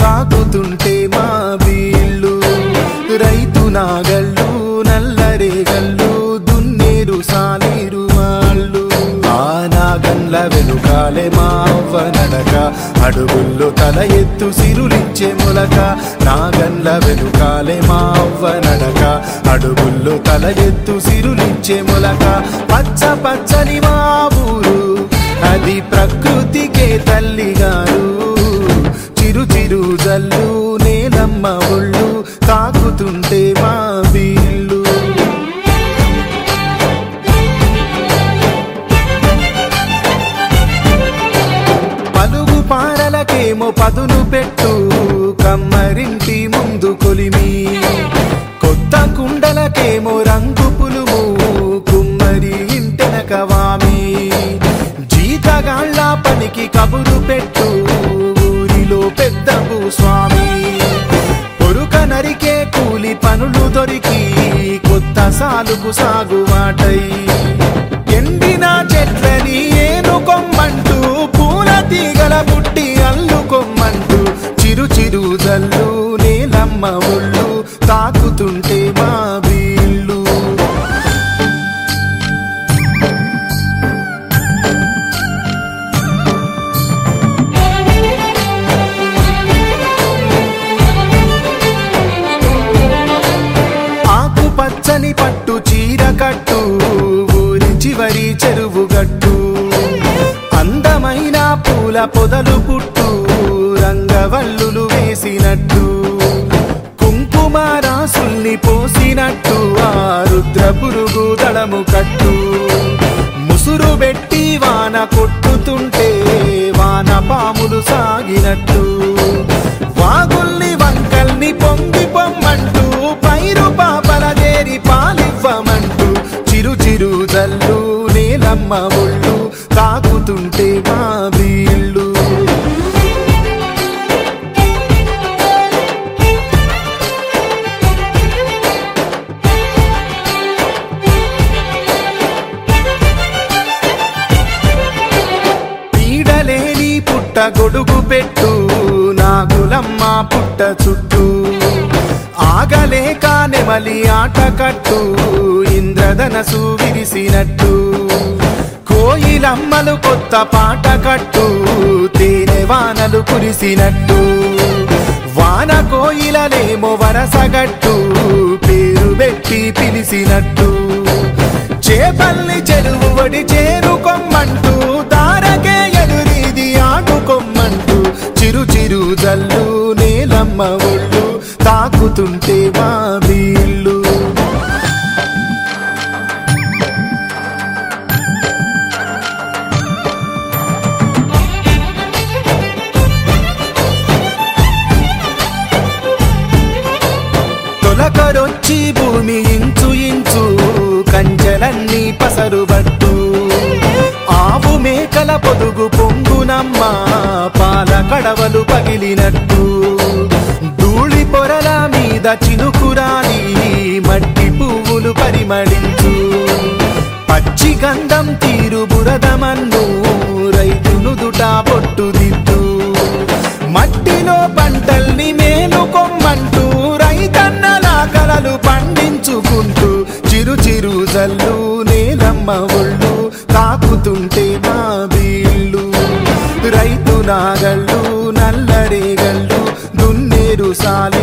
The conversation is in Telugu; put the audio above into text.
తాకుతుంటే మా బీళ్ళు రైతు నాగళ్ళు నల్లరేగళ్ళు దున్నేరు సాలేరు వాళ్ళు ఆ నాగన్ల వెనుకాలే మా అవ్వ నడక అడుగుల్లో తల ఎత్తు సిరులిచ్చే మొలక నాగన్ల వెనుకాలే మా అవ్వ నడక అడుగుల్లో తల ఎత్తు సిరులిచ్చే మొలక పచ్చ పచ్చని మా ఊరు అది ప్రకృతికే తల్లిగారు చిరు చిరు జల్లు నేలమ్మ ఒళ్ళు తాకుతుంటే మా వీళ్ళు పలుగు పారలకేమో పదును పెట్టు కమ్మరింటి ముందు కొలిమి కొత్త కుండలకేమో రంగు పులుము కుమ్మరి ఇంటెనక వామి జీతగాళ్ళ పనికి కబురు పెట్టు ఊరిలో పెద్ద భూస్వామి పొరుక నరికే కూలి పనులు దొరికి కొత్త సాలుకు సాగువాటై ఎండిన చెట్లని ఏనుకొమ్మంటూ పూల తీగల బుట్టి అల్లుకొమ్మంటూ చిరు చిరు జల్లు నేలమ్మ ఒళ్ళు తాకుతుంటే మా వీళ్ళు ఆకు పచ్చని పట్టు చీర కట్టు ఊరి చివరి చెరువు గట్టు అందమైన పూల పొదలు పుట్టు రంగవల్లులు వేసినట్టు కుంకుమ రాసుల్ని పోసినట్టు ఆ రుద్ర పురుగు దళము కట్టు ముసురు పెట్టి వాన కొట్టుతుంటే వాన పాములు సాగినట్టు వాగుల్ని వంకల్ని పొంగి పొమ్మంటూ పైరు పాపల చేరి పాలివ్వమంటూ చిరు చిరు జల్లు నేలమ్మ ఒళ్ళు తాకుతుంటే మా వీళ్ళు పీడలేని పుట్ట గొడుగు పెట్టు నాగులమ్మ పుట్ట చుట్టూ ఆగలేక నెమలి ఆట కట్టు ఇంద్రధనసు విరిసినట్టు కోయిలమ్మలు కొత్త పాట కట్టు తేనె వానలు కురిసినట్టు వాన కోయిలలేమో వరసగట్టు పేరు పెట్టి పిలిసినట్టు చేపల్ని చెరువు వడి చేరుకొమ్మంటూ తారకే ఎదురీది ఆడుకొమ్మంటూ చిరు చిరు జల్లు నేలమ్మ ఒళ్ళు తాకుతుంటే మా వీళ్ళు తొలకరొచ్చి భూమి ఇంచు ఇంచు కంచెలన్నీ పసరుబట్టు ఆవు మేకల పొదుగు పొంగునమ్మ పాల కడవలు పగిలినట్టు ధూళి పొరల మీద చినుకురాలి మట్టి పువ్వులు పరిమళించు పచ్చి గంధం తీరు బురదమన్ను రైతును దుటా పొట్టు దిద్దు మట్టిలో పంటల్ని మేలుకొమ్మంటూ రైతన్నల కలలు పండించుకుంటూ చిరు చిరు జల్లు నేలమ్మ ఒళ్ళు తాకుతుంటే మా వీళ్ళు రైతు నాగళ్ళు నల్లరేగళ్ళు దున్నేరు సాల